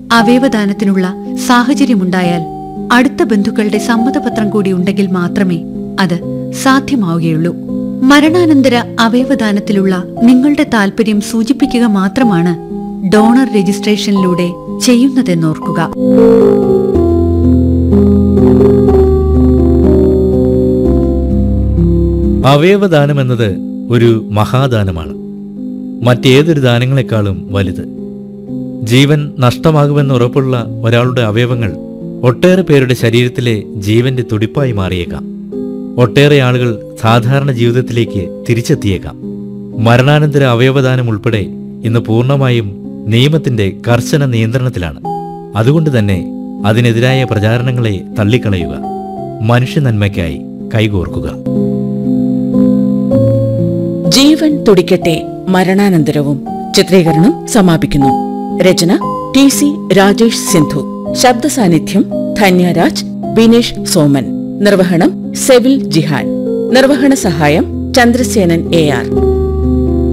അവയവദാനത്തിനുള്ള സാഹചര്യമുണ്ടായാൽ അടുത്ത ബന്ധുക്കളുടെ സമ്മതപത്രം കൂടി ഉണ്ടെങ്കിൽ മാത്രമേ അത് സാധ്യമാവുകയുള്ളൂ മരണാനന്തര അവയവദാനത്തിലുള്ള നിങ്ങളുടെ താൽപര്യം സൂചിപ്പിക്കുക മാത്രമാണ് ഡോണർ രജിസ്ട്രേഷനിലൂടെ ചെയ്യുന്നതെന്നോർക്കുക അവയവദാനം എന്നത് ഒരു മഹാദാനമാണ് മറ്റേതൊരു ദാനങ്ങളെക്കാളും വലുത് ജീവൻ നഷ്ടമാകുമെന്ന് ഉറപ്പുള്ള ഒരാളുടെ അവയവങ്ങൾ ഒട്ടേറെ പേരുടെ ശരീരത്തിലെ ജീവന്റെ തുടിപ്പായി മാറിയേക്കാം ഒട്ടേറെ ആളുകൾ സാധാരണ ജീവിതത്തിലേക്ക് തിരിച്ചെത്തിയേക്കാം മരണാനന്തര അവയവദാനം ഉൾപ്പെടെ ഇന്ന് പൂർണ്ണമായും നിയമത്തിന്റെ കർശന നിയന്ത്രണത്തിലാണ് അതുകൊണ്ട് തന്നെ അതിനെതിരായ പ്രചാരണങ്ങളെ തള്ളിക്കളയുക മനുഷ്യ നന്മയ്ക്കായി കൈകോർക്കുക ജീവൻ തുടിക്കട്ടെ മരണാനന്തരവും ചിത്രീകരണം സമാപിക്കുന്നു രചന ടി സി രാജേഷ് സിന്ധു ശബ്ദ സാന്നിധ്യം ധന്യരാജ് ബിനേഷ് സോമൻ നിർവഹണം സെവിൽ ജിഹാൻ നിർവഹണ സഹായം ചന്ദ്രസേനൻ എ ആർ